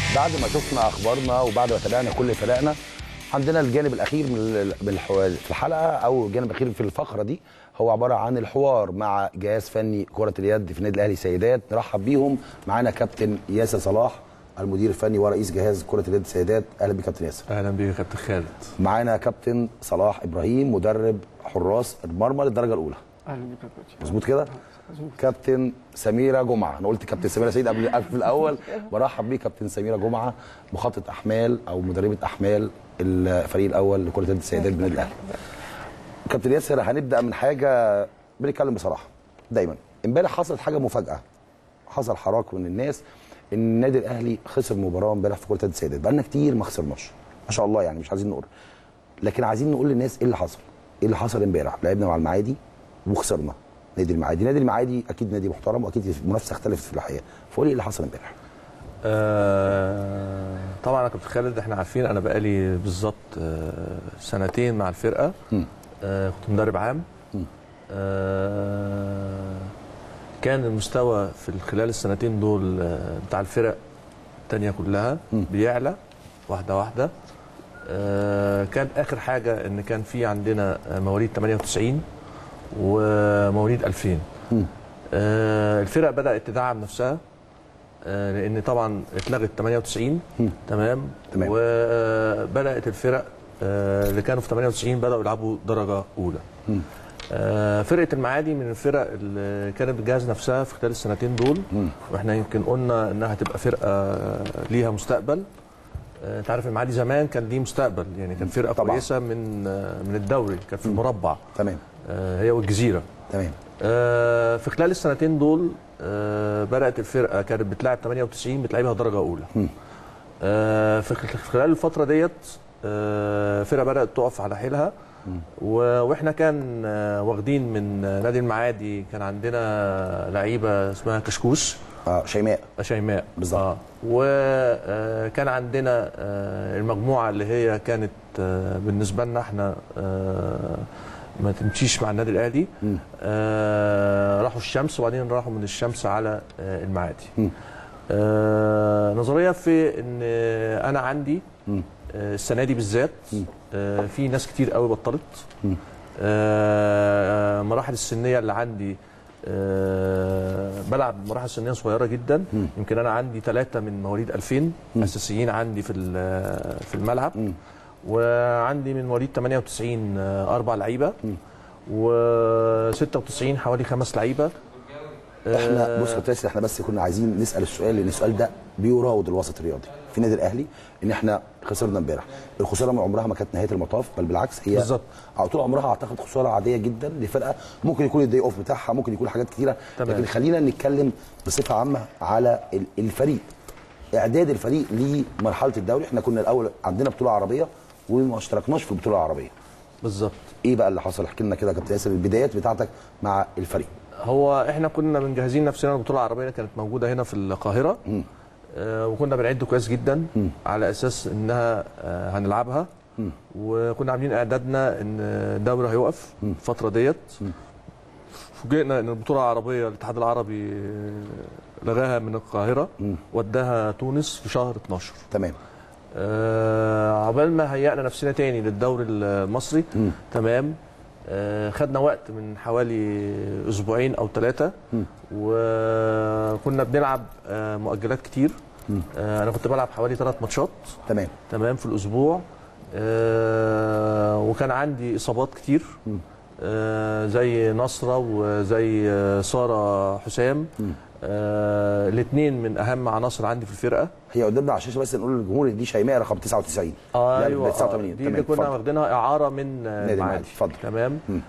بعد ما شفنا اخبارنا وبعد ما تابعنا كل فرقنا عندنا الجانب الاخير من ال- بالحو- في الحلقه او الجانب الاخير في الفقره دي هو عباره عن الحوار مع جهاز فني كره اليد في النادي الاهلي سيدات نرحب بيهم معانا كابتن ياسر صلاح المدير الفني ورئيس جهاز كره اليد سيدات اهلا بيك كابتن ياسر اهلا بيك يا كابتن خالد معانا كابتن صلاح ابراهيم مدرب حراس المرمى للدرجه الاولى اهلا بك يا كوتش مظبوط كده كابتن سميره جمعه انا قلت كابتن سميره سيد قبل قبل في الاول برحب بيك كابتن سميره جمعه مخطط احمال او مدربه احمال الفريق الاول لكره اليد السيدات بالنادي الاهلي كابتن ياسر هنبدا من حاجه بنتكلم بصراحه دايما امبارح حصلت حاجه مفاجاه حصل حراك من الناس ان النادي الاهلي خسر مباراه امبارح في كره اليد السيدات بقالنا كتير ما خسرناش ما شاء الله يعني مش عايزين نقول لكن عايزين نقول للناس ايه اللي حصل ايه اللي حصل امبارح لعبنا مع المعادي وخسرنا نادي المعادي نادي المعادي اكيد نادي محترم واكيد المنافسه اختلفت في الحقيقه فقولي ايه اللي حصل امبارح آه طبعا يا كابتن خالد احنا عارفين انا بقالي بالظبط آه سنتين مع الفرقه مم. آه كنت مدرب عام مم. آه كان المستوى في خلال السنتين دول آه بتاع الفرق التانية كلها مم. بيعلى واحده واحده آه كان اخر حاجه ان كان في عندنا آه، مواليد 98 ومواليد 2000 مم. آه، الفرق بدات تدعم نفسها آه، لان طبعا اتلغت 98 مم. تمام تمام. وبدات الفرق آه، اللي كانوا في 98 بداوا يلعبوا درجه اولى مم. آه، فرقه المعادي من الفرق اللي كانت بتجهز نفسها في خلال السنتين دول مم. واحنا يمكن قلنا انها هتبقى فرقه ليها مستقبل آه، انت عارف المعادي زمان كان ليه مستقبل يعني كان فرقه طبعاً. كويسه من آه، من الدوري كان في المربع تمام آه، هي والجزيره تمام آه، في خلال السنتين دول آه، بدات الفرقه كانت بتلعب 98 بتلعبها درجه اولى مم. آه، في خ- في خلال الفتره ديت آه، الفرقه بدات تقف على حيلها و- واحنا كان آه، واخدين من آه، نادي المعادي كان عندنا لعيبه اسمها كشكوش اه شيماء شيماء بالظبط. آه. وكان عندنا آه، المجموعه اللي هي كانت آه، بالنسبه لنا احنا آه، ما تمشيش مع النادي الاهلي مم. آه، راحوا الشمس وبعدين راحوا من الشمس على آه، المعادي مم. آه، نظريه في ان انا عندي مم. آه، السنه دي بالذات مم. آه، في ناس كتير قوي بطلت مم. آه، مراحل السنيه اللي عندي آه، بلعب مراحل سنيه صغيره جدا مم. يمكن انا عندي ثلاثه من مواليد 2000 مم. اساسيين عندي في ال- في الملعب مم. وعندي من مواليد 98 آه، اربع لعيبه مم. و96 حوالي خمس لعيبه احنا آه، بص يا كابتن ياسر احنا بس كنا عايزين نسال السؤال لان السؤال ده بيراود الوسط الرياضي في النادي الاهلي ان احنا خسرنا امبارح الخساره من عمرها ما كانت نهايه المطاف بل بالعكس هي بالظبط. على طول عمرها اعتقد خساره عاديه جدا لفرقه ممكن يكون الدي اوف بتاعها ممكن يكون حاجات كتيره تمام. لكن خلينا نتكلم بصفه عامه على ال- الفريق اعداد الفريق لمرحله الدوري احنا كنا الاول عندنا بطوله عربيه وما اشتركناش في البطوله العربيه بالظبط ايه بقى اللي حصل احكي لنا كده يا كابتن ياسر البدايات بتاعتك مع الفريق هو احنا كنا مجهزين نفسنا البطوله العربيه اللي كانت موجوده هنا في القاهره مم. آه، وكنا بنعد كويس جدا مم. على اساس انها آه، هنلعبها مم. وكنا عاملين اعدادنا ان الدوري هيقف مم. الفتره ديت مم. فوجئنا ان البطوله العربيه الاتحاد العربي آه، لغاها من القاهره مم. وداها تونس في شهر 12 تمام آه، عقبال ما هيئنا نفسنا تاني للدوري المصري مم. تمام آه، خدنا وقت من حوالي اسبوعين او ثلاثه مم. وكنا بنلعب آه، مؤجلات كتير مم. آه، انا كنت بلعب حوالي ثلاث ماتشات تمام تمام في الاسبوع آه، وكان عندي اصابات كتير مم. آه، زي نصره وزي آه، ساره حسام مم. الاثنين من اهم عناصر عندي في الفرقه هي قدامنا على الشاشه بس نقول للجمهور دي شيماء رقم 99 لا، ايوه 89 آه، دي تمام اللي كنا اتفضل. واخدينها اعاره من آه، نادي المعادي، المعادي اتفضل. تمام مم.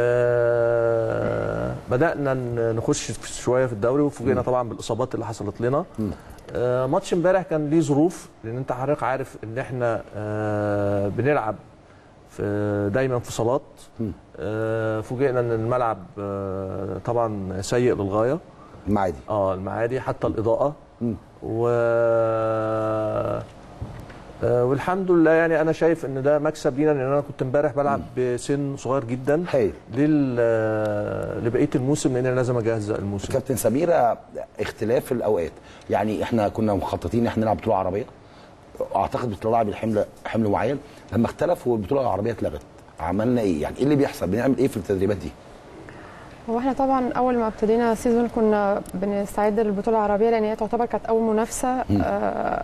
آه بدانا ن- نخش في- شويه في الدوري وفوجئنا طبعا بالاصابات اللي حصلت لنا مم. آه ماتش امبارح كان ليه ظروف لان انت حضرتك عارف ان احنا آه بنلعب في دايما انفصالات مم. آه فوجئنا ان الملعب آه طبعا سيء للغايه المعادي اه المعادي حتى الاضاءه مم. و آه، والحمد لله يعني انا شايف ان ده مكسب لينا لان انا كنت امبارح بلعب بسن صغير جدا هايل لل لبقيه الموسم لان انا لازم اجهز الموسم كابتن سميره اختلاف الاوقات يعني احنا كنا مخططين ان احنا نلعب بطوله عربيه اعتقد بتلعب الحمل حمل معين لما اختلفوا والبطوله العربيه اتلغت عملنا ايه يعني ايه اللي بيحصل بنعمل ايه في التدريبات دي هو احنا طبعا اول ما ابتدينا السيزون كنا بنستعد للبطوله العربيه لان هي تعتبر كانت اول منافسه آه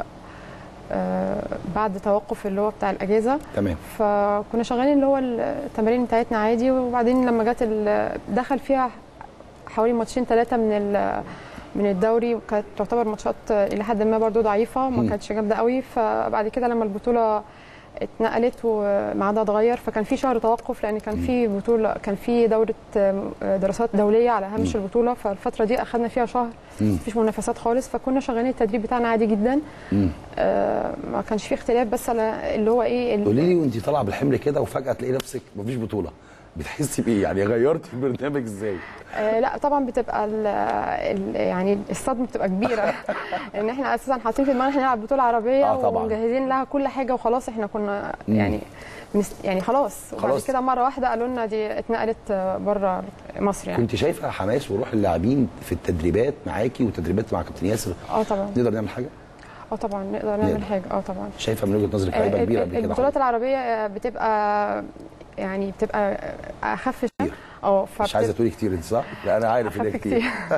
آه بعد توقف اللي هو بتاع الاجازه تمام فكنا شغالين اللي هو التمارين بتاعتنا عادي وبعدين لما جت ال- دخل فيها حوالي ماتشين ثلاثه من ال- من الدوري وكانت تعتبر ماتشات الى حد ما برضو ضعيفه مم. ما كانتش جامده قوي فبعد كده لما البطوله اتنقلت وميعادها اتغير فكان في شهر توقف لان كان في بطوله كان في دوره دراسات دوليه على هامش البطوله فالفتره دي اخذنا فيها شهر مم. مفيش منافسات خالص فكنا شغالين التدريب بتاعنا عادي جدا مم. آه ما كانش في اختلاف بس على اللي هو ايه ال- قولي لي وانت طالعه بالحمل كده وفجاه تلاقي نفسك مفيش بطوله بتحسي بايه يعني غيرتي البرنامج ازاي آه لا طبعا بتبقى ال ال يعني الصدمه بتبقى كبيره ان احنا اساسا حاطين في دماغنا احنا نلعب بطوله عربيه آه طبعاً. ومجهزين لها كل حاجه وخلاص احنا كنا مم. يعني مس- يعني خلاص وبعد خلاص. كده مره واحده قالوا لنا دي اتنقلت بره مصر يعني كنت شايفه حماس وروح اللاعبين في التدريبات معاكي وتدريبات مع كابتن ياسر اه طبعا نقدر نعمل حاجه اه طبعا نقدر نقدر. نعمل حاجه اه طبعا شايفه من وجهه نظرك لعيبه آه، كبيره ال- قبل كده البطولات العربيه بتبقى يعني بتبقى اخف شويه اه مش عايزه تقولي كتير انت صح؟ لا انا عارف ان هي اخف كتير كتير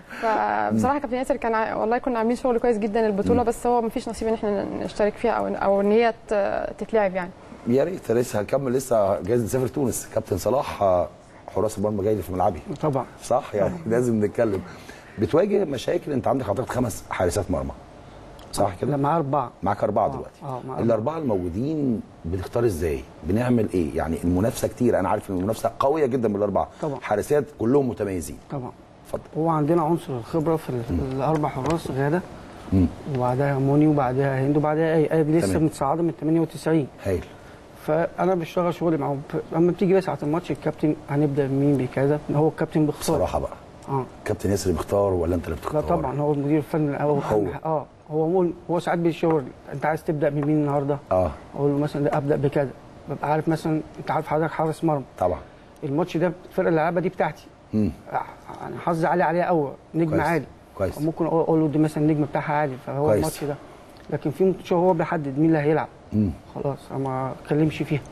فبصراحه كابتن ياسر كان ع- والله كنا عاملين شغل كويس جدا البطوله بس هو مفيش نصيب ان احنا نشترك فيها او او ان هي ت- تتلعب يعني يا ريت لسه هنكمل لسه جايز نسافر تونس كابتن صلاح آه، حراس المرمى جاي لي في ملعبي طبعا صح يعني لازم نتكلم بتواجه مشاكل انت عندك اعتقد خمس حارسات مرمى صح لا كده؟ معاه اربعه معاك اربعه آه، دلوقتي آه، مع الاربعه الموجودين بنختار ازاي؟ بنعمل ايه؟ يعني المنافسه كتير انا عارف ان المنافسه قويه جدا بالاربعه طبعا. حارسات كلهم متميزين طبعا اتفضل هو عندنا عنصر الخبره في ال- الاربع حراس غاده مم. وبعدها موني وبعدها هند وبعدها اي اي لسه تمام. متصاعده من 98 هايل فانا بشتغل شغلي معاهم ف- لما بتيجي بقى ساعه الماتش الكابتن هنبدا مين بكذا هو الكابتن بيختار بصراحه بقى اه كابتن ياسر بيختار ولا انت اللي لا بتختار؟ طبعا هو المدير الفني الاول هو. اه هو هو, هو ساعات بيشاور انت عايز تبدا بمين النهارده اه اقول له مثلا لا ابدا بكذا ببقى عارف مثلا انت عارف حضرتك حارس مرمى طبعا الماتش ده الفرقه اللي لعبها دي بتاعتي مم. يعني حظي عالي عليها قوي نجم كويس. عالي كويس ممكن أقول- اقول له دي مثلا النجم بتاعها عالي فهو كويس. الماتش ده لكن في ماتش هو بيحدد مين اللي هيلعب مم. خلاص انا ما اتكلمش فيها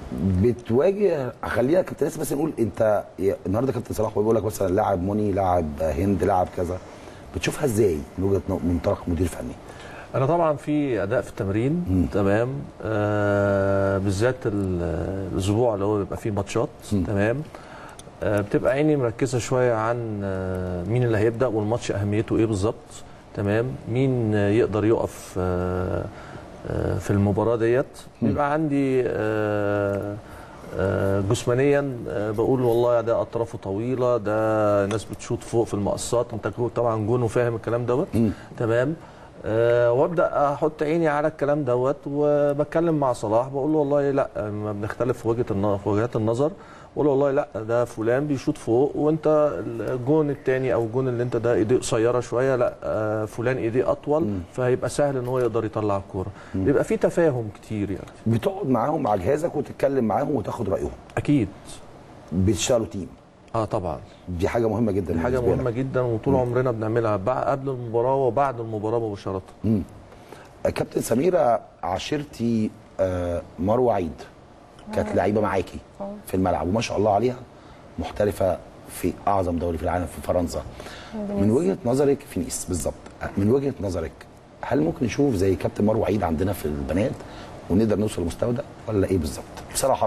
بتواجه خلينا كابتن ياسر بس نقول انت يا- النهارده كابتن صلاح بيقول لك مثلا لاعب موني لاعب هند لاعب كذا بتشوفها ازاي من وجهه ن- منطلق مدير فني؟ انا طبعا في اداء في التمرين مم. تمام آه بالذات ال- الاسبوع اللي هو بيبقى فيه ماتشات مم. تمام آه بتبقى عيني مركزه شويه عن آه مين اللي هيبدا والماتش اهميته ايه بالظبط تمام مين آه، يقدر يقف آه آه في المباراه ديت مم. بيبقى عندي آه آه، جسمانيا آه، بقول والله ده اطرافه طويله ده ناس بتشوط فوق في المقصات انت طبعا جون وفاهم الكلام دوت مم. تمام أه وابدا احط عيني على الكلام دوت وبتكلم مع صلاح بقول له والله لا ما بنختلف في وجهه الن- في وجهات النظر بقول له والله لا ده فلان بيشوط فوق وانت الجون الثاني او الجون اللي انت ده ايديه قصيره شويه لا آه، فلان ايديه اطول مم. فهيبقى سهل ان هو يقدر يطلع الكوره بيبقى في تفاهم كتير يعني بتقعد معاهم مع جهازك وتتكلم معاهم وتاخد رايهم اكيد بتشتغلوا تيم اه طبعا دي حاجه مهمه جدا دي حاجه بالنسبة مهمه لك. جدا وطول عمرنا بنعملها بع- قبل المباراه وبعد المباراه مباشره مم. كابتن سميره عاشرتي آه، مروه عيد كانت لعيبه معاكي آه. في الملعب وما شاء الله عليها محترفه في اعظم دوري في العالم في فرنسا من وجهه نظرك في نيس بالظبط من وجهه نظرك هل ممكن نشوف زي كابتن مروه عيد عندنا في البنات ونقدر نوصل للمستوى ده ولا ايه بالظبط بصراحه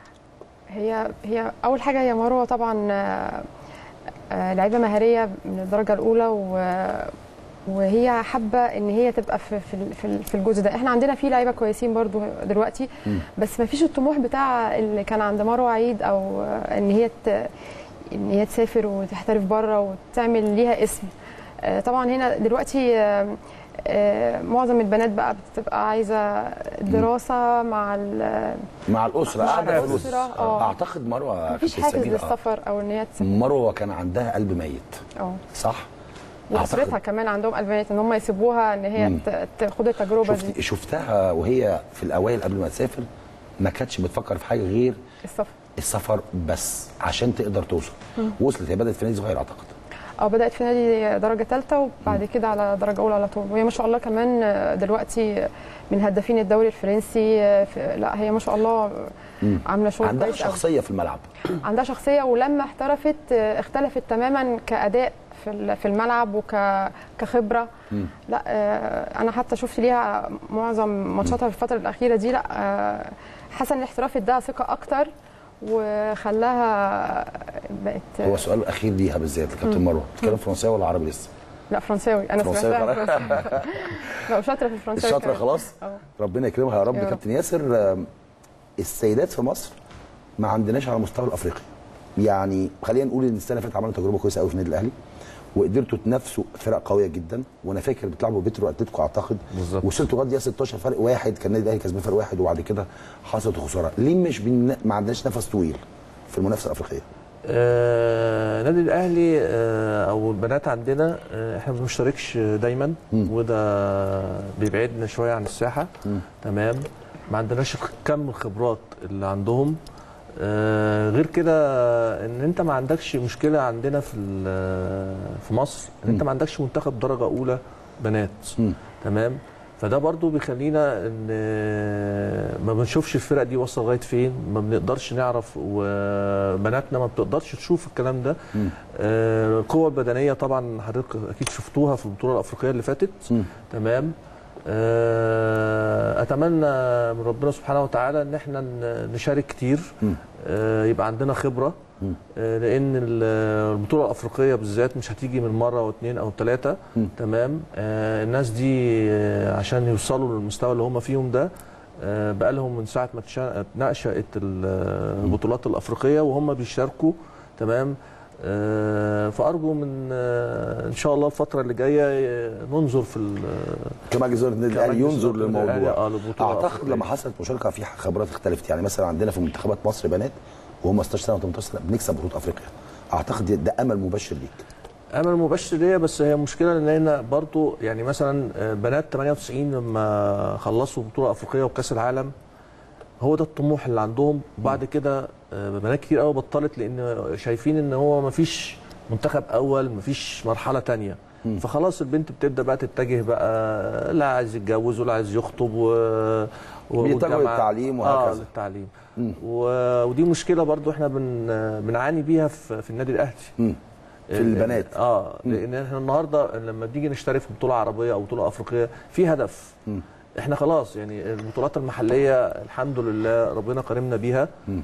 هي هي اول حاجه هي مروه طبعا آه، آه، لعيبه مهاريه من الدرجه الاولى و وهي حابه ان هي تبقى في في ال- في ال- في الجزء ده احنا عندنا في لعيبه كويسين برضو دلوقتي مم. بس ما فيش الطموح بتاع اللي كان عند مروه عيد او آه، ان هي ت- ان هي تسافر وتحترف بره وتعمل ليها اسم آه، طبعا هنا دلوقتي آه، آه، معظم البنات بقى بتبقى عايزه الدراسه مع ال- مع الاسره مع قاعده في الأسرة، الأسرة. آه. اعتقد مروه مفيش كابتن حافز سميرة، آه. للسفر او ان هي تسافر مروه كان عندها قلب ميت اه صح واسرتها أعتقد- كمان عندهم البنات ان هم يسيبوها ان هي ت- تاخد التجربه دي شفت شفتها وهي في الاوائل قبل ما تسافر ما كانتش بتفكر في حاجه غير السفر السفر بس عشان تقدر توصل وصلت هي بدات في نادي صغير اعتقد اه بدات في نادي درجه ثالثه وبعد كده على درجه اولى على طول وهي ما شاء الله كمان دلوقتي من هدافين الدوري الفرنسي في لا هي ما شاء الله عامله شغل عندها كويس أوي. شخصيه في الملعب عندها شخصيه ولما احترفت آه، اختلفت تماما كاداء في ال- في الملعب وك كخبره لا آه، انا حتى شفت ليها معظم ماتشاتها في الفتره الاخيره دي لا آه، حاسه ان الاحتراف اداها ثقه اكتر وخلاها بقت هو السؤال الاخير ليها بالذات الكابتن مروه بتتكلم فرنساوي ولا عربي لسه؟ لا فرنساوي انا فرنساوي سمعتها خلاص. فرنساوي. لا شاطره في الفرنساوي الشاطره كمان. خلاص اه ربنا يكرمها يا رب يا رب. كابتن ياسر آم، السيدات في مصر ما عندناش على المستوى الافريقي يعني خلينا نقول ان السنه اللي فاتت عملنا تجربه كويسه قوي في النادي الاهلي وقدرتوا تنافسوا فرق قويه جدا وانا فاكر بتلعبوا بيترو اتلتيكو اعتقد بالظبط. وصلتوا لغايه دقيقه 16 فرق واحد كان النادي الاهلي كسبان فرق واحد وبعد كده حصلت خساره ليه مش بن... ما عندناش نفس طويل في المنافسه الافريقيه آه نادي الاهلي آه او البنات عندنا آه احنا ما بنشتركش دايما وده بيبعدنا شويه عن الساحه تمام ما عندناش كم الخبرات اللي عندهم آه غير كده ان انت ما عندكش مشكله عندنا في ال- في مصر ان انت ما عندكش منتخب درجه اولى بنات مم. تمام فده برضو بيخلينا ان ما بنشوفش الفرق دي واصله لغايه فين ما بنقدرش نعرف وبناتنا ما بتقدرش تشوف الكلام ده آه، القوه البدنيه طبعا حضرتك اكيد شفتوها في البطوله الافريقيه اللي فاتت مم. تمام آه، اتمنى من ربنا سبحانه وتعالى ان احنا ن- نشارك كتير مم. آه، يبقى عندنا خبره مم. آه، لان ال- البطوله الافريقيه بالذات مش هتيجي من مره او اتنين او ثلاثه مم. تمام آه، الناس دي آه، عشان يوصلوا للمستوى اللي هم فيهم ده آه، بقالهم من ساعه ما تشا- اتنشأت ال- البطولات الافريقيه وهم بيشاركوا تمام آه، فارجو من آه، ان شاء الله الفتره اللي جايه آه، ننظر في ال- كما جزيره النادي الاهلي كمجلس ينظر إدارة النادي الأهلي، للموضوع آه، للبطولة اعتقد الأفريقية. لما حصلت مشاركه في خبرات اختلفت يعني مثلا عندنا في منتخبات مصر بنات وهم 16 سنه و18 سنه بنكسب بطوله افريقيا اعتقد ده- ده امل مبشر ليك امل مبشر ليا بس هي مشكله ان هنا برضو يعني مثلا آه، بنات 98 لما خلصوا بطوله افريقيه وكاس العالم هو ده الطموح اللي عندهم وبعد كده آه، بنات كتير قوي بطلت لان شايفين ان هو ما فيش منتخب اول ما فيش مرحله تانية فخلاص البنت بتبدا بقى تتجه بقى لا عايز يتجوز ولا عايز يخطب و... و... بيتجهوا والجامعة- للتعليم اه وهكذا. للتعليم و... ودي مشكله برضو احنا بن... بنعاني بيها في, في النادي الاهلي مم. في البنات اه لان احنا النهارده لما بنيجي نشترك في بطوله عربيه او بطوله افريقيه في هدف مم. احنا خلاص يعني البطولات المحليه الحمد لله ربنا كرمنا بيها مم.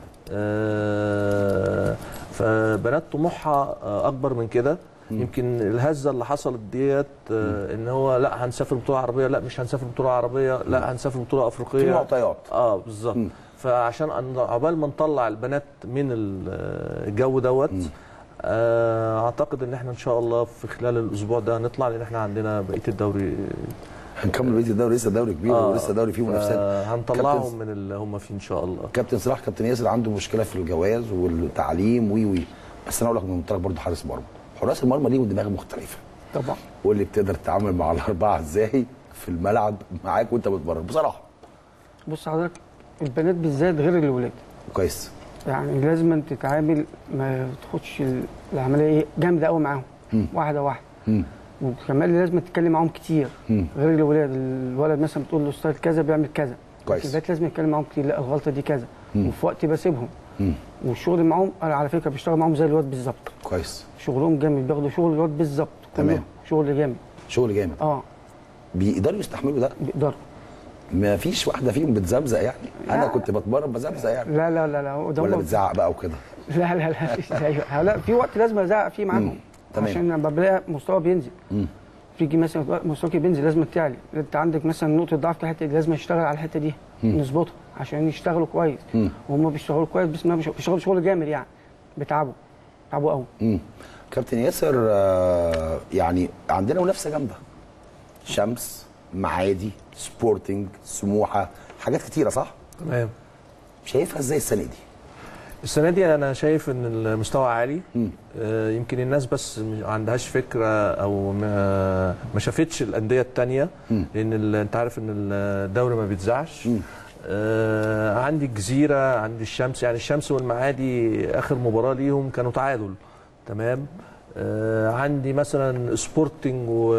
آه فبنات طموحها آه، اكبر من كده يمكن الهزه اللي حصلت ديت آه ان هو لا هنسافر بطوله عربيه لا مش هنسافر بطوله عربيه لا هنسافر بطوله افريقيه في معطيات اه بالظبط مم. فعشان أن- عقبال ما نطلع البنات من ال- الجو دوت آه، اعتقد ان احنا ان شاء الله في خلال الاسبوع ده هنطلع لان احنا عندنا بقيه الدوري هنكمل بقيه الدوري لسه دوري كبير آه، ولسه دوري فيه منافسات هنطلعهم كابتن- من اللي هم فيه ان شاء الله كابتن صلاح كابتن ياسر عنده مشكله في الجواز والتعليم وي وي بس انا اقول لك من منطلق برضه حارس مرمى حراس المرمى ليهم دماغ مختلفه طبعا قول لي بتقدر تتعامل مع الاربعه ازاي في الملعب معاك وانت بتبرر بصراحه بص حضرتك البنات بالذات غير الولاد كويس يعني لازم تتعامل ما تاخدش العمليه ايه جامده قوي معاهم مم. واحده واحده مم. وكمان لازم تتكلم معاهم كتير مم. غير الولاد الولد مثلا بتقول له استاذ كذا بيعمل كذا كويس. البنات لازم يتكلم معاهم كتير لا الغلطه دي كذا مم. وفي وقت بسيبهم مم. والشغل معاهم انا على فكره بشتغل معاهم زي الواد بالظبط كويس شغلهم جامد بياخدوا شغل الواد بالظبط كلهم تمام. شغل جامد شغل جامد اه بيقدروا يستحملوا ده بيقدروا ما فيش واحده فيهم بتزمزق يعني انا لا. كنت بتمرن بزمزق يعني لا لا لا لا هو ده ولا هم- بتزعق بقى وكده لا لا لا مفيش زيه لا في وقت لازم ازعق فيه مم. معاهم تمام. عشان لما بلاقي مستوى بينزل مم. تيجي مثلا مستواك بينزل لازم تعلي انت عندك مثلا نقطه ضعف في الحته دي لازم يشتغل على الحته دي مم. نظبطها عشان يشتغلوا كويس مم. وهم بيشتغلوا كويس بسم الله ما شاء الله بيشتغلوا شغل جامد يعني بيتعبوا بيتعبوا قوي مم. كابتن ياسر آه، يعني عندنا منافسه جامده شمس معادي سبورتنج سموحه حاجات كتيره صح تمام شايفها ازاي السنه دي السنه دي انا شايف ان المستوى عالي مم. آه، يمكن الناس بس ما عندهاش فكره او ما, ما شافتش الانديه التانية مم. لان ال- انت عارف ان الدوري ما بيتذاعش مم. آه، عندي الجزيره عندي الشمس يعني الشمس والمعادي اخر مباراه ليهم كانوا تعادل تمام آه، عندي مثلا سبورتنج و...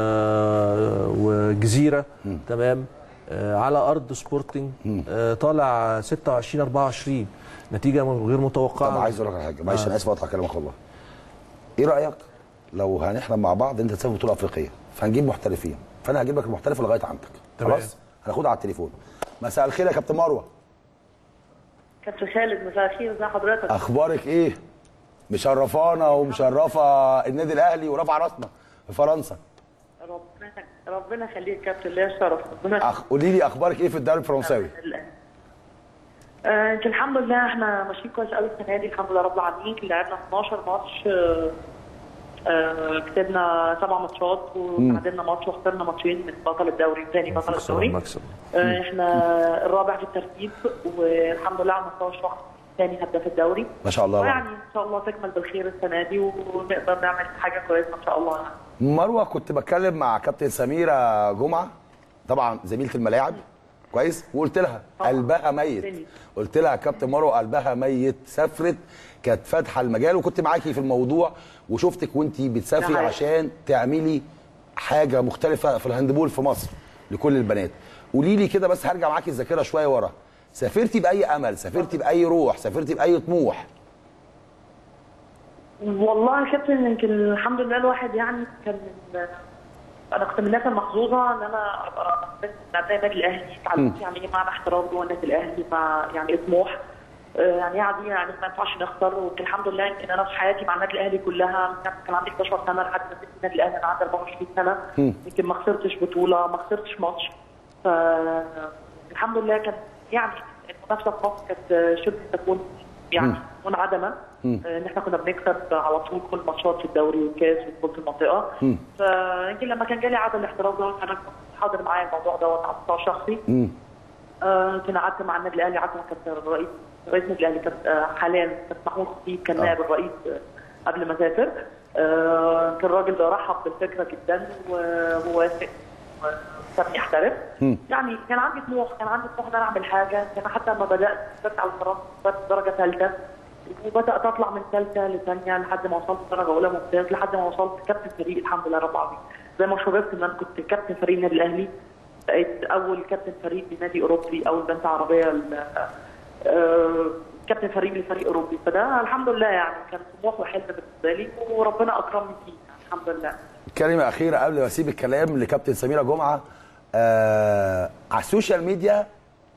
وجزيره مم. تمام آه، على ارض سبورتنج مم. آه، طالع 26 24 نتيجه غير متوقعه طب عايز اقول لك على حاجه معلش آه. انا اسف اقطع كلامك والله ايه رايك لو هنحلم مع بعض انت تسافر بطوله افريقيه فهنجيب محترفين فانا هجيب لك المحترف لغايه عندك تمام. خلاص هناخدها على التليفون مساء الخير يا كابتن مروه كابتن خالد مساء الخير ازي حضرتك اخبارك ايه مشرفانا ومشرفه النادي الاهلي ورافعه راسنا في فرنسا ربنا ربنا يخليك يا كابتن ليا الشرف ربنا أخ... قولي لي اخبارك ايه في الدوري الفرنساوي آه، يمكن الحمد لله احنا ماشيين كويس قوي السنه دي الحمد لله رب العالمين لعبنا 12 ماتش آه، آه، كسبنا سبع ماتشات وتعادلنا ماتش وخسرنا ماتشين من بطل الدوري ثاني بطل مكسب الدوري المكسب آه، احنا الرابع في الترتيب والحمد لله على مستوى الشعب ثاني هداف الدوري ما شاء الله ويعني ان شاء الله تكمل بالخير السنه دي ونقدر نعمل حاجه كويسه ان شاء الله يعني. مروه كنت بتكلم مع كابتن سميره جمعه طبعا زميله الملاعب كويس وقلت لها طبعاً. قلبها ميت تاني. قلت لها يا كابتن مروه قلبها ميت سافرت كانت فاتحه المجال وكنت معاكي في الموضوع وشفتك وانت بتسافري ده حقيقي. عشان تعملي حاجه مختلفه في الهاندبول في مصر لكل البنات قولي لي كده بس هرجع معاكي الذاكره شويه ورا سافرتي باي امل سافرتي باي روح سافرتي باي طموح والله يا كابتن يمكن الحمد لله الواحد يعني كان من انا كنت من الناس المحظوظه ان انا ابقى بنت من ابناء النادي الاهلي اتعلمت يعني ايه معنى احترام جوه النادي الاهلي مع يعني ايه طموح آه، يعني ايه عادي يعني ما ينفعش نخسر ويمكن الحمد لله يمكن انا في حياتي مع النادي الاهلي كلها كان عندي 11 سنه لحد ما سبت النادي الاهلي انا عندي 24 سنه يمكن ما خسرتش بطوله ما خسرتش ماتش فالحمد لله كان يعني المنافسه في مصر كانت شبه تكون يعني منعدمه آه، ان احنا كنا بنكسب على طول كل ماتشات في الدوري والكاس وبطوله المنطقه فيمكن لما كان جالي عدد الاحتراف دوت انا كنت حاضر معايا الموضوع دوت على المستوى الشخصي مم. آه، كنا قعدت مع النادي الاهلي قعدت مع كابتن الرئيس رئيس النادي الاهلي كان آه، حاليا كابتن محمود خطيب كان نائب الرئيس آه، قبل ما اسافر آه، كان الراجل ده رحب بالفكره جدا ووافق وسابني احترف مم. يعني كان عندي طموح كان عندي طموح ان انا اعمل حاجه كان حتى لما بدات بدات على فرنسا بدات درجه ثالثه وبدات اطلع من ثالثه لثانيه لحد ما وصلت درجه اولى ممتاز لحد ما وصلت كابتن فريق الحمد لله رب العالمين زي ما شرفت ان انا كنت كابتن فريق النادي الاهلي بقيت اول كابتن فريق لنادي اوروبي اول بنت عربيه ل- آه، كابتن فريق لفريق اوروبي فده الحمد لله يعني كان طموح وحلم بالنسبه لي وربنا اكرمني فيه يعني الحمد لله كلمة أخيرة قبل ما أسيب الكلام لكابتن سميرة جمعة آه على السوشيال ميديا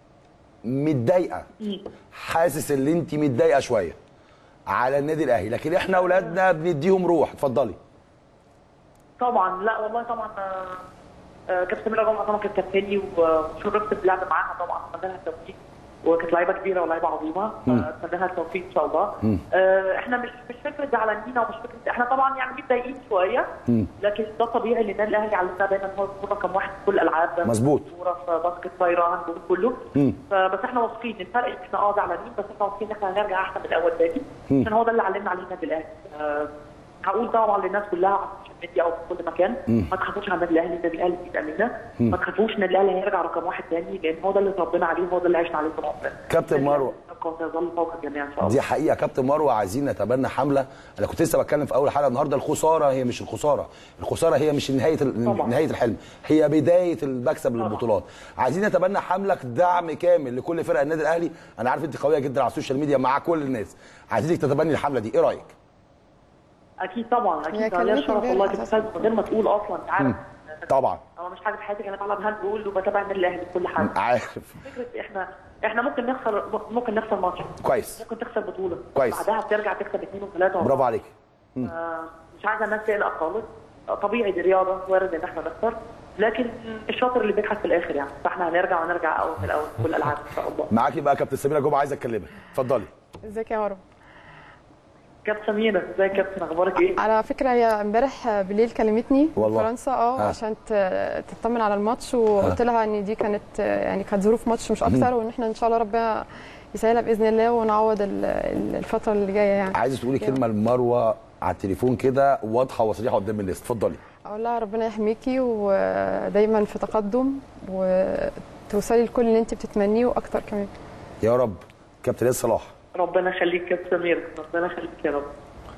متضايقة حاسس إن أنت متضايقة شوية على النادي الأهلي لكن إحنا أولادنا بنديهم روح اتفضلي طبعا لا والله طبعا آه، آه، كابتن سميرة جمعه طبعا كانت كابتني وشرفت باللعب معاها طبعا اتمنى لها التوفيق وكانت لعيبه كبيره ولعيبه عظيمه فاتمنى لها التوفيق ان شاء الله آه، احنا مش مش فكره زعلانين او مش فكره احنا طبعا يعني متضايقين شويه لكن ده طبيعي لان النادي الاهلي علمنا دايما هو الكوره رقم واحد في كل الالعاب ده مظبوط. كوره في باسكت طايره هاندبول كله مم. فبس احنا واثقين الفرق إن احنا اه زعلانين بس احنا واثقين ان احنا هنرجع احسن من الاول تاني عشان هو ده اللي علمنا عليه النادي الاهلي آه، هقول طبعا للناس كلها على السوشيال ميديا او في كل مكان ما تخافوش على النادي الاهلي النادي الاهلي بيتأمنا ما تخافوش النادي الاهلي هيرجع رقم واحد تاني لان هو ده اللي اتربينا عليه وهو ده اللي عشنا عليه طول عمرنا كابتن مروة. سيظل فوق الجميع ان شاء الله دي حقيقة كابتن مروة عايزين نتبنى حملة أنا كنت لسه بتكلم في أول حلقة النهاردة الخسارة هي مش الخسارة الخسارة هي مش نهاية ال- طبعا. نهاية الحلم هي بداية المكسب للبطولات عايزين نتبنى حملة دعم كامل لكل فرق النادي الأهلي أنا عارف أنت قوية جدا على السوشيال ميديا مع كل الناس عايزينك تتبني الحملة دي إيه رأيك؟ اكيد طبعا هي اكيد عليا كلمتني الشرف امبارح والله أساساً. كنت من غير ما تقول اصلا انت عارف طبعا هو مش حاجه في حياتي انا بلعب هاند بول وبتابع النادي الاهلي في كل حاجه عارف فكره احنا احنا ممكن نخسر ممكن نخسر ماتش كويس ممكن تخسر بطوله كويس. بعدها بترجع تكسب اثنين وثلاثه برافو عليك آه، مش عايزه الناس تقلق خالص آه، طبيعي دي رياضه وارد ان احنا نخسر لكن الشاطر اللي بيضحك في الاخر يعني فاحنا هنرجع ونرجع اول من الاول في كل الالعاب ان شاء الله معاكي بقى كابتن سميرة جمعة عايز اتكلمك اتفضلي ازيك يا مروه كابتن سميرة ازيك يا كابتن اخبارك ايه؟ على فكره هي امبارح بالليل كلمتني والله. من فرنسا اه آه. عشان ت- تطمن على الماتش وقلت لها ان دي كانت يعني كانت ظروف ماتش مش اكتر وان احنا ان شاء الله ربنا يسهلها باذن الله ونعوض ال- ال- الفتره اللي جايه يعني عايزه تقولي كلمه لمروه على التليفون كده واضحه وصريحه قدام الناس اتفضلي اقول لها ربنا يحميكي ودايما في تقدم وتوصلي لكل اللي انت بتتمنيه واكتر كمان يا رب كابتن ياسر صلاح ربنا يخليك يا كابتن سميرة ربنا يخليك يا رب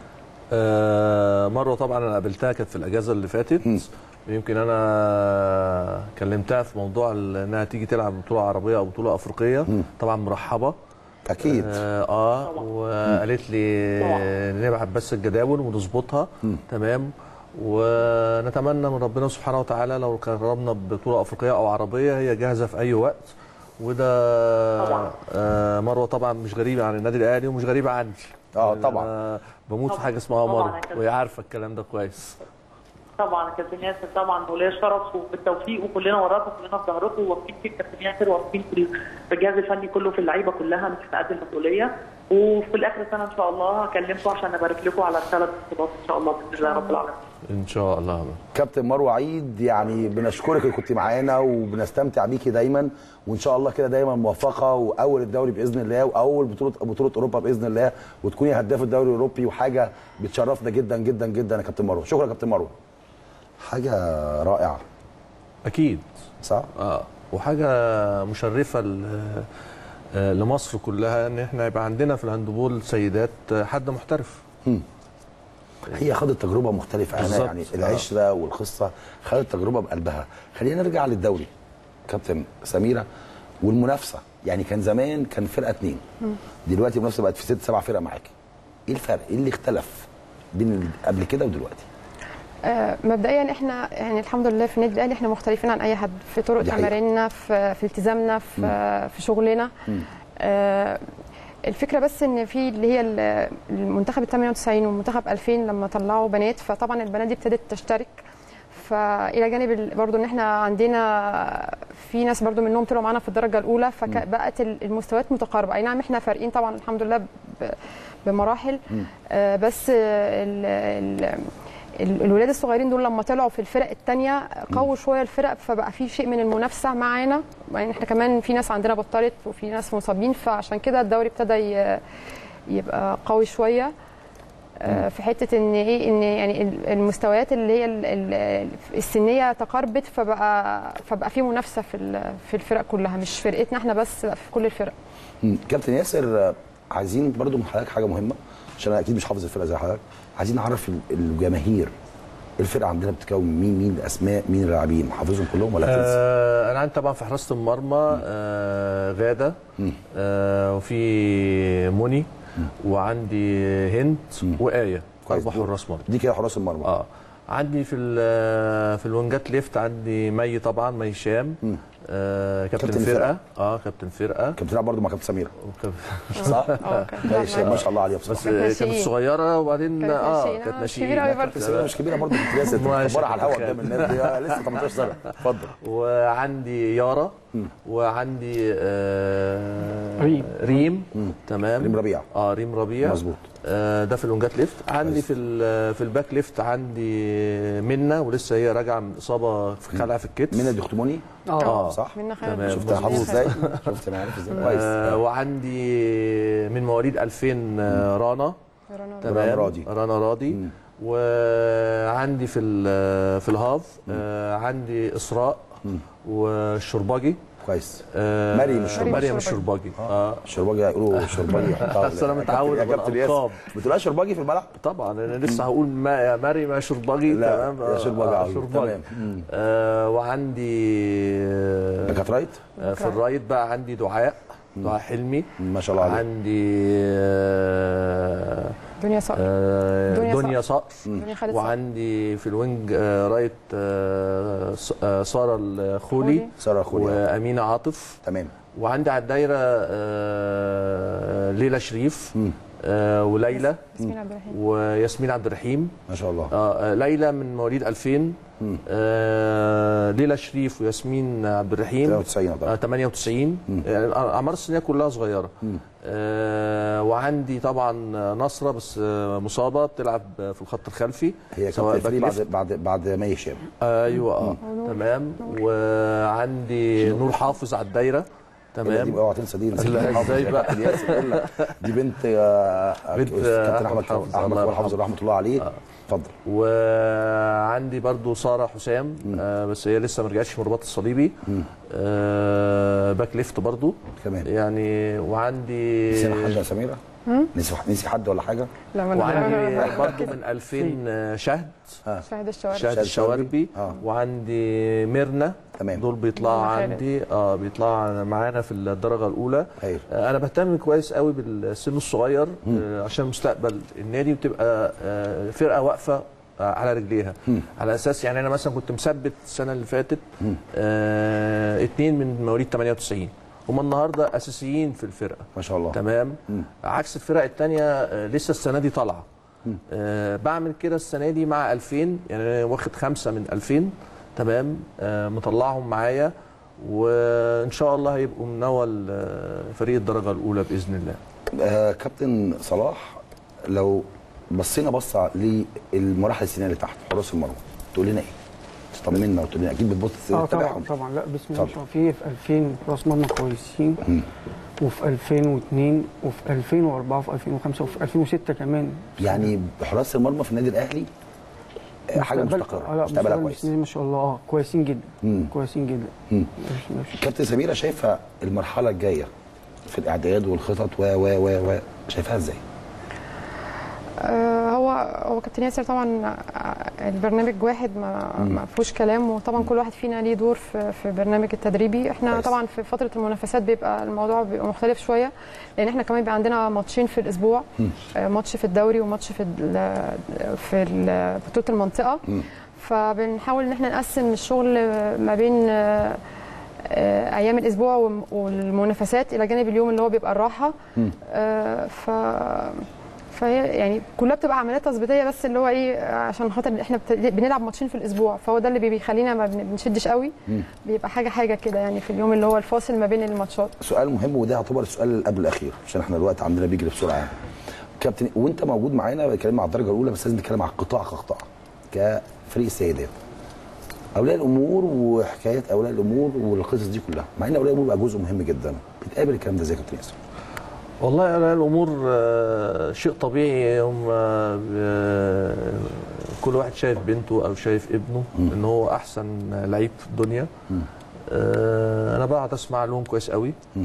آه، مره طبعا انا قابلتها كانت في الاجازه اللي فاتت ويمكن انا كلمتها في موضوع ال- انها تيجي تلعب بطوله عربيه او بطوله افريقيه طبعا مرحبه اكيد اه, آه وقالت لي نبعت بس الجداول ونظبطها تمام ونتمنى من ربنا سبحانه وتعالى لو قربنا ببطوله افريقيه او عربيه هي جاهزه في اي وقت وده طبعا. آه مروه طبعا مش غريبه عن النادي الاهلي ومش غريبه عني اه طبعا أنا بموت في طبعا. حاجه اسمها طبعا مروه يا كابتن. وهي عارفه الكلام ده كويس طبعا يا كابتن ياسر طبعا وليا شرف وبالتوفيق وكلنا وراكم كلنا في ظهركم واقفين في الكابتن ياسر واقفين في في الجهاز الفني كله في اللعيبه كلها مش قد المسؤوليه وفي الاخر السنه ان شاء الله هكلمكم عشان ابارك لكم على الثلاث بطولات ان شاء الله باذن الله رب العالمين ان شاء الله كابتن مروه عيد يعني بنشكرك اللي كنت معانا وبنستمتع بيكي دايما وان شاء الله كده دايما موفقه واول الدوري باذن الله واول بطوله بطوله اوروبا باذن الله وتكوني هداف الدوري الاوروبي وحاجه بتشرفنا جدا جدا جدا يا كابتن مروه شكرا يا كابتن مروه حاجه رائعه اكيد صح اه وحاجه مشرفه ل- آه، لمصر كلها ان احنا يبقى عندنا في الهاندبول سيدات آه، حد محترف هي خدت تجربه مختلفه انا بالظبط. يعني العشره والقصه خدت تجربه بقلبها خلينا نرجع للدوري كابتن سميره والمنافسه يعني كان زمان كان فرقه اتنين دلوقتي المنافسه بقت في ست سبع فرق معاكي ايه الفرق ايه اللي اختلف بين ال- قبل كده ودلوقتي آه، مبدئيا احنا يعني الحمد لله في النادي الاهلي احنا مختلفين عن اي حد في طرق دي حقيقة. تماريننا في في التزامنا في في شغلنا آه، الفكره بس ان في اللي هي ال- المنتخب ال 98 والمنتخب 2000 لما طلعوا بنات فطبعا البنات دي ابتدت تشترك فالى جانب ال- برضو ان احنا عندنا في ناس برضو منهم طلعوا معانا في الدرجه الاولى فبقت المستويات متقاربه اي نعم احنا فارقين طبعا الحمد لله ب- بمراحل آه، بس ال ال ال- الولاد الصغيرين دول لما طلعوا في الفرق الثانيه قووا شويه الفرق فبقى في شيء من المنافسه معانا يعني احنا كمان في ناس عندنا بطلت وفي ناس مصابين فعشان كده الدوري ابتدى ي- يبقى قوي شويه آه، في حته ان ايه ان يعني ال- المستويات اللي هي ال- ال- السنيه تقاربت فبقى فبقى في منافسه في ال- في الفرق كلها مش فرقتنا احنا بس لا في كل الفرق مم. كابتن ياسر آه، عايزين برضو من حضرتك حاجه مهمه عشان انا اكيد مش حافظ الفرقه زي حضرتك عايزين نعرف ال- الجماهير الفرقه عندنا بتتكون من مين مين الاسماء مين اللاعبين حافظهم كلهم ولا تنسى آه انا عندي طبعا في حراسه المرمى آه غاده آه وفي مني وعندي هند وايه كويس. اربع حراس مرمى دي كده حراس المرمى اه عندي في ال- في الونجات ليفت عندي مي طبعا مي هشام آه كابتن, كابتن فرقه اه كابتن فرقه كانت بتلعب برضه مع كابتن سميره وكاب- صح؟ اه كان ماشي ما شاء الله عليها بس بصراحه كانت كانت ناشئين. صغيره وبعدين كانت اه ناشئين، كانت آه، ناشئين كبيرة أوي برضه. كابتن سميره مش كبيره برضه كابتن ياسر ماشي. مكبره على الهواء قدام الناس دي آه، لسه 18 سنه اتفضل وعندي يارا وعندي آه ريم. ريم تمام ريم ربيع. اه ريم ربيع مظبوط. آه ده في الونجات ليفت عندي في ال- في الباك ليفت عندي منة ولسه هي راجعه من اصابه في خلع في الكتف منى دختموني اه اه صح منا خير تمام. شفتها مظبوط. حافظ ازاي شفت انا عارف ازاي كويس آه وعندي من مواليد 2000 آه، رانا رنا. تمام رانا راضي. رانا راضي مم. وعندي في ال- في الهاف آه عندي اسراء والشرباجي كويس آه مريم الشرباجي. مريم الشرباجي اه الشرباجي هيقولوا شرباجي يحطها أصل أنا يا متعود كابتن- يا كابتن ياسر بالألقاب. بتقولها شرباجي في الملعب طبعا انا لسه هقول ما يا مريم يا شرباجي لا تمام يا شرباجي آه، عظيم. شرباجي تمام مم. آه وعندي آه ده كانت رايت آه، في الرايت بقى عندي دعاء دعاء حلمي ما شاء الله عليك عندي آه دنيا صقر آه، دنيا دنيا صقر دنيا خالد صقر وعندي في الوينج آه، رايت آه، س- آه، ساره الخولي خولي. ساره خولي وامينه عاطف تمام وعندي على الدايره آه، ليلى شريف آه، وليلى ياسمين عبد الرحيم وياسمين عبد الرحيم ما شاء الله آه، آه، ليلى من مواليد 2000 مم. آه، ليلى شريف وياسمين عبد الرحيم 93 آه، طبعا 98 مم. يعني اعمار السنيه كلها صغيره مم. آه وعندي طبعا نصره بس آه مصابه بتلعب في الخط الخلفي هي سواء كانت فريق باك بعد بعد بعد مي هشام ايوه اه تمام وعندي نور حافظ على الدايره إلا دي تمام بقى اوعى تنسى دي نسيت لا، حافظ إزاي يا بقى؟ كابتن ياسر إلا دي بنت آه، بنت، كابتن آه، احمد أحمد حافظ حافظ، احمد الله كمال حافظ يرحمه. رحمه الله عليه اتفضل وعندي برضو ساره حسام آه بس هي لسه ما رجعتش من الرباط الصليبي مم. آه باك ليفت برضو كمان يعني وعندي نسينا حد يا سميره نسي نسي حد ولا حاجه لا ما وعندي برضو من 2000 شهد شاهد الشوارع شهد شهد الشواربي آه. وعندي ميرنا تمام. دول بيطلعوا ميرنا خالد. عندي اه بيطلعوا معانا في الدرجه الاولى هايل. آه انا بهتم كويس قوي بالسن الصغير آه عشان مستقبل النادي وتبقى آه فرقه واقفه آه، على رجليها على اساس يعني انا مثلا كنت مثبت السنه اللي فاتت آه اتنين من مواليد 98 هم النهارده اساسيين في الفرقه ما شاء الله تمام عكس الفرق الثانيه آه، لسه السنه دي طالعه آه بعمل كده السنه دي مع 2000 يعني أنا واخد خمسه من 2000 تمام آه مطلعهم معايا وان شاء الله هيبقوا من اول آه، فريق الدرجه الاولى باذن الله آه كابتن صلاح لو بصينا بصه للمراحل السنيه اللي تحت حراس المرمى تقول لنا ايه؟ تطمنا وتقول لنا اكيد بتبص اه طبعا تتابعهم طبعا لا بسم الله ما اتفضل. شاء الله في في 2000 راس مرمى كويسين مم. وفي 2002 وفي 2004 وفي 2005 وفي 2006 كمان يعني حراس المرمى في النادي الاهلي آه، حاجه مستقبل- مستقره آه لا مستقبلها مستقبل كويس السنين ما شاء الله اه كويسين جدا مم. كويسين جدا مم. مش- مش- كابتن سميره شايفه المرحله الجايه في الاعداد والخطط و و و و شايفاها ازاي؟ آه، هو هو كابتن ياسر طبعا آه، البرنامج واحد ما ما فيهوش كلام وطبعا كل واحد فينا ليه دور في في برنامج التدريبي احنا كويس. طبعا في فتره المنافسات بيبقى الموضوع بيبقى مختلف شويه لان احنا كمان بيبقى عندنا ماتشين في الاسبوع آه، ماتش في الدوري وماتش في ال- في ال- بطوله المنطقه مم. فبنحاول ان احنا نقسم الشغل ما بين آه، آه، ايام الاسبوع والم- والمنافسات الى جانب اليوم اللي هو بيبقى الراحه مم. آه، ف فهي يعني كلها بتبقى عمليات تظبيطيه بس اللي هو ايه عشان خاطر احنا بت- بنلعب ماتشين في الاسبوع فهو ده اللي بيخلينا ما بن- بنشدش قوي مم. بيبقى حاجه حاجه كده يعني في اليوم اللي هو الفاصل ما بين الماتشات سؤال مهم وده يعتبر السؤال اللي قبل الاخير عشان احنا الوقت عندنا بيجري بسرعه يعني. كابتن وانت موجود معانا بتكلم على الدرجه الاولى بس لازم نتكلم على القطاع كقطاع كفريق السيدات اولياء الامور وحكايات اولياء الامور والقصص دي كلها مع ان اولياء الامور بقى جزء مهم جدا بتقابل الكلام ده ازاي يا كابتن ياسر؟ والله انا الامور آه، شيء طبيعي هم آه، كل واحد شايف بنته او شايف ابنه ان هو احسن لعيب في الدنيا آه، انا بقعد اسمع لهم كويس قوي مم.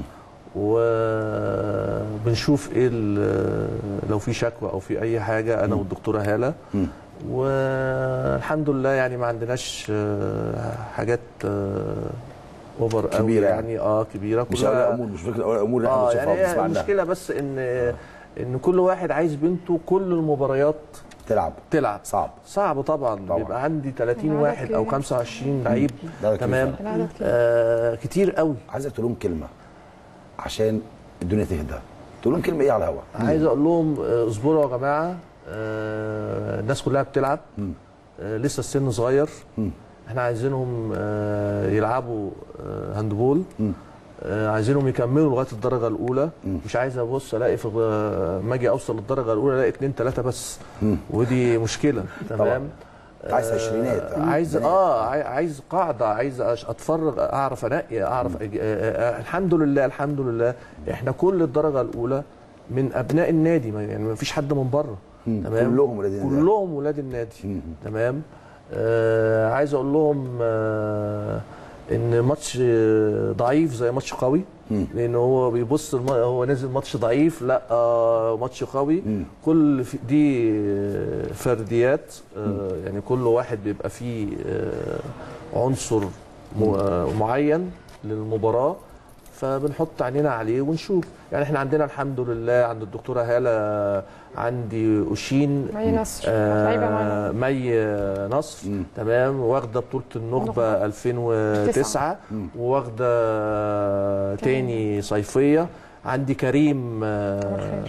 وبنشوف ايه ال- لو في شكوى او في اي حاجه انا والدكتوره هاله مم. والحمد لله يعني ما عندناش آه، حاجات اوفر قوي كبيرة يعني. يعني اه كبيره مش كلها- اولياء امور مش فكره اولياء امور اللي احنا اه بنشوفها يعني هي وبنسمع عنها المشكله بس ان ان كل واحد عايز بنته كل المباريات تلعب تلعب صعب صعب طبعا, طبعاً. بيبقى عندي 30 العدد واحد او كبير. 25 لعيب ده تمام كتير العدد كبير. آه كتير قوي عايزك تقول لهم كلمه عشان الدنيا تهدى تقول لهم كلمه ايه على الهواء عايز اقول لهم آه، اصبروا يا جماعه آه الناس كلها بتلعب مم. آه لسه السن صغير مم. احنا عايزينهم آه يلعبوا آه هاندبول مم. آه عايزينهم يكملوا لغايه الدرجه الاولى مم. مش عايز ابص الاقي في ما اجي اوصل للدرجه الاولى الاقي اثنين ثلاثه بس مم. ودي مشكله تمام عايز عشرينات آه، عايز اه عاي- عايز قاعده عايز أش- اتفرج اعرف انقي اعرف أج... آه آه الحمد لله الحمد لله احنا كل الدرجه الاولى من ابناء النادي ما- يعني ما فيش حد من بره مم. تمام كلهم ولاد النادي. كلهم ولاد النادي مم. تمام آه عايز اقول لهم آه ان ماتش آه، ضعيف زي ماتش قوي مم. لان هو بيبص الم... هو نازل ماتش ضعيف لا آه ماتش قوي مم. كل في- دي آه، فرديات آه يعني كل واحد بيبقى فيه آه عنصر م... آه معين للمباراه فبنحط عينينا عليه ونشوف يعني احنا عندنا الحمد لله عند الدكتوره هاله عندي اوشين مي نصر لعيبه معانا آه مي نصر مم. تمام واخده بطوله النخبه 2009 مم. وواخده تاني صيفيه عندي كريم آه خير.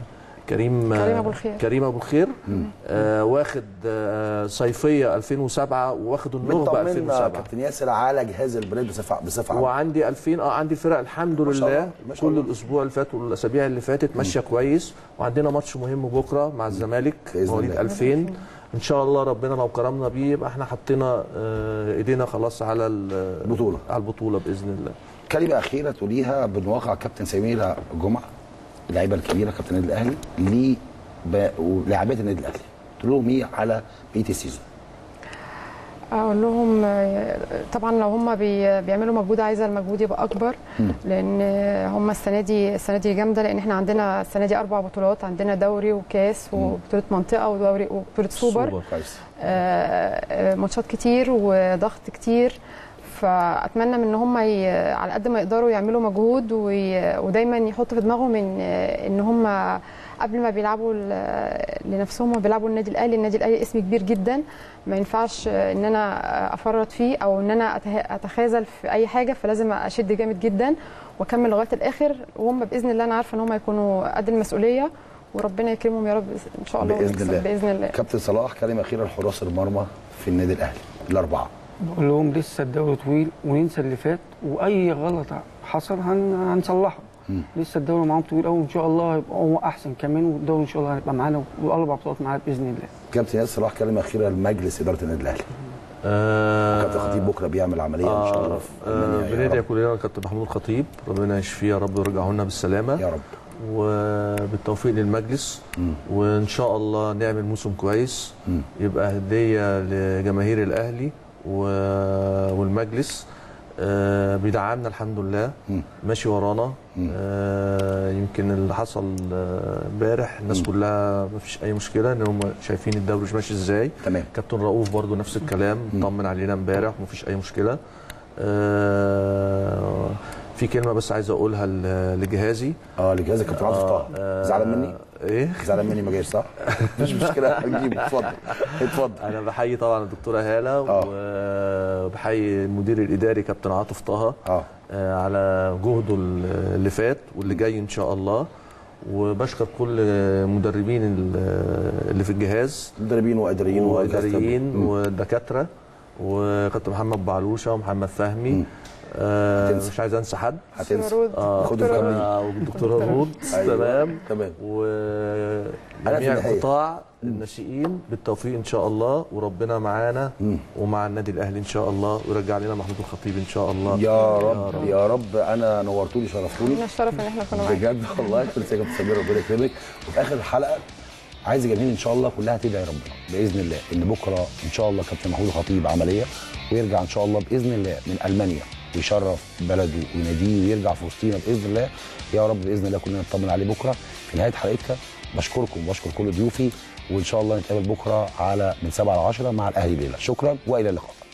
كريم كريم أبو الخير. كريم ابو الخير آه واخد آه صيفيه 2007 واخد النخبه بتطمنا 2007 كابتن ياسر على جهاز البريد بصفه بصفه عامه وعندي 2000 اه عندي فرق الحمد شاء لله الله، ما شاء كل الله. الاسبوع اللي فات والاسابيع اللي فاتت ماشيه كويس وعندنا ماتش مهم بكره مع الزمالك بإذن مواليد الله. 2000 ان شاء الله ربنا لو كرمنا بيه يبقى احنا حطينا آه، ايدينا خلاص على ال- البطولة. على البطوله باذن الله كلمه اخيره تقوليها من واقع كابتن سميره جمعه اللعيبه الكبيره كابتن النادي الاهلي ليه ب- ولاعبات النادي الاهلي تقول لهم ايه على بقيه السيزون اقول لهم آه، طبعا لو هم بي بيعملوا مجهود عايزه المجهود يبقى اكبر لان هم السنه دي السنه دي جامده لان احنا عندنا السنه دي اربع بطولات عندنا دوري وكاس وبطوله منطقه ودوري وبطوله سوبر, سوبر. كويس آه، آه، ماتشات كتير وضغط كتير فاتمنى من ان هم ي... على قد ما يقدروا يعملوا مجهود وي... ودايما يحطوا في دماغهم ان ان هم قبل ما بيلعبوا ل- لنفسهم وبيلعبوا النادي الاهلي النادي الاهلي اسم كبير جدا ما ينفعش ان انا افرط فيه او ان انا أته- اتخاذل في اي حاجه فلازم اشد جامد جدا واكمل لغايه الاخر وهم باذن الله انا عارفه ان هم يكونوا قد المسؤوليه وربنا يكرمهم يا رب ان شاء الله باذن ونكسب الله باذن الله كابتن صلاح كلمه اخيره لحراس المرمى في النادي الاهلي الاربعه بقول لهم لسه الدوري طويل وننسى اللي فات واي غلط حصل هن... هنصلحه لسه الدوري معاهم طويل قوي وان شاء الله هيبقى هو احسن كمان والدوري ان شاء الله هيبقى معانا والاربع بطولات معانا باذن الله كابتن ياسر صلاح كلمه اخيره لمجلس اداره النادي الاهلي آه كابتن خطيب بكره بيعمل عمليه ان شاء الله في آه ألمانيا. يا بندعي رب. كلنا كابتن محمود الخطيب ربنا يشفيه يا رب ويرجعه لنا بالسلامه يا رب وبالتوفيق للمجلس وان شاء الله نعمل موسم كويس يبقى هديه لجماهير الاهلي و- والمجلس آه، بيدعمنا الحمد لله مم. ماشي ورانا آه، يمكن اللي حصل آه، امبارح الناس كلها ما فيش اي مشكله ان هم شايفين الدوري ماشي ازاي تمام كابتن رؤوف برضو نفس الكلام طمن علينا امبارح ومفيش اي مشكله آه، في كلمه بس عايز اقولها ل- لجهازي اه لجهاز الكابتن عاطف طه آه، زعلان مني ايه زعلان مني ما جايش صح مش مشكله هنجيبه اتفضل اتفضل انا بحيي طبعا الدكتوره هاله آه. وبحيي المدير الاداري كابتن عاطف طه اه آه، على جهده اللي فات واللي جاي ان شاء الله وبشكر كل مدربين ال- اللي في الجهاز مدربين واداريين واداريين مم. ودكاتره وكابتن محمد بعلوشه ومحمد فهمي آه هتنسى. مش عايز انسى حد هتنسى رود اه خدوا دكتورة الكاملين. رود. آه، والدكتوره رود أيوة. تمام تمام وجميع النهاية. قطاع الناشئين بالتوفيق ان شاء الله وربنا معانا مم. ومع النادي الاهلي ان شاء الله ويرجع لنا محمود الخطيب ان شاء الله يا رب يا رب انا نورتوني شرفتوني لنا الشرف ان احنا كنا معاك بجد والله كل سنه وانت سمير ربنا يكرمك وفي اخر الحلقه عايز الجماهير ان شاء الله كلها تدعي ربنا باذن الله ان بكره ان شاء الله كابتن محمود الخطيب عمليه ويرجع ان شاء الله باذن الله من المانيا ويشرف بلده ويناديه ويرجع في وسطينا باذن الله يا رب باذن الله كلنا نطمن عليه بكره في نهايه حلقتنا بشكركم وبشكر كل ضيوفي وان شاء الله نتقابل بكره على من 7 ل 10 مع الاهلي ليله شكرا والى اللقاء